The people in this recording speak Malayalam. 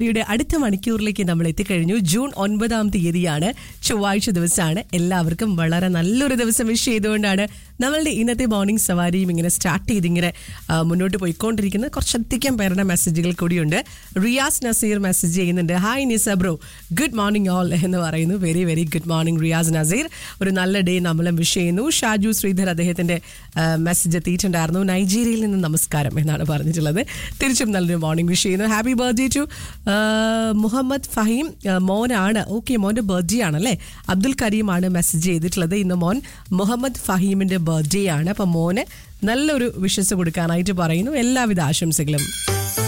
യുടെ അടുത്ത മണിക്കൂറിലേക്ക് നമ്മൾ എത്തിക്കഴിഞ്ഞു ജൂൺ ഒൻപതാം തീയതിയാണ് ചൊവ്വാഴ്ച ദിവസമാണ് എല്ലാവർക്കും വളരെ നല്ലൊരു ദിവസം വിഷ് ചെയ്തുകൊണ്ടാണ് നമ്മളുടെ ഇന്നത്തെ മോർണിംഗ് സവാരിയും ഇങ്ങനെ സ്റ്റാർട്ട് ചെയ്ത് ഇങ്ങനെ ആ, മുന്നോട്ട് പോയിക്കൊണ്ടിരിക്കുന്നത് കുറച്ചധികം പേരുടെ മെസ്സേജുകൾ കൂടിയുണ്ട് റിയാസ് നസീർ മെസ്സേജ് ചെയ്യുന്നുണ്ട് hi Nisa bro good morning all എന്ന് പറയുന്നു very very good morning Riyas Nazeer ഒരു നല്ല ഡേ നമ്മളും വിഷ് ചെയ്യുന്നു ഷാജു ശ്രീധർ അദ്ദേഹത്തിന്റെ മെസ്സേജ് എത്തിയിട്ടുണ്ടായിരുന്നു നൈജീരിയയിൽ നിന്ന് നമസ്കാരം എന്നാണ് പറഞ്ഞിട്ടുള്ളത് തിരിച്ചും നല്ലൊരു മോർണിംഗ് വിഷ് ചെയ്യുന്നു happy birthday to Muhammad Faheem ആ, മോനാണ് ഓക്കെ മോന്റെ ബർത്ത്ഡേ ആണല്ലേ അബ്ദുൽ കരീമാണ് മെസ്സേജ് ചെയ്തിട്ടുള്ളത് ഇന്ന് മോൻ മുഹമ്മദ് ഫഹീമിന്റെ ബർത്ത്ഡേ ആണ് അപ്പൊ മോന് നല്ലൊരു വിഷസ് കൊടുക്കാനായിട്ട് പറയുന്നു എല്ലാവിധ ആശംസകളും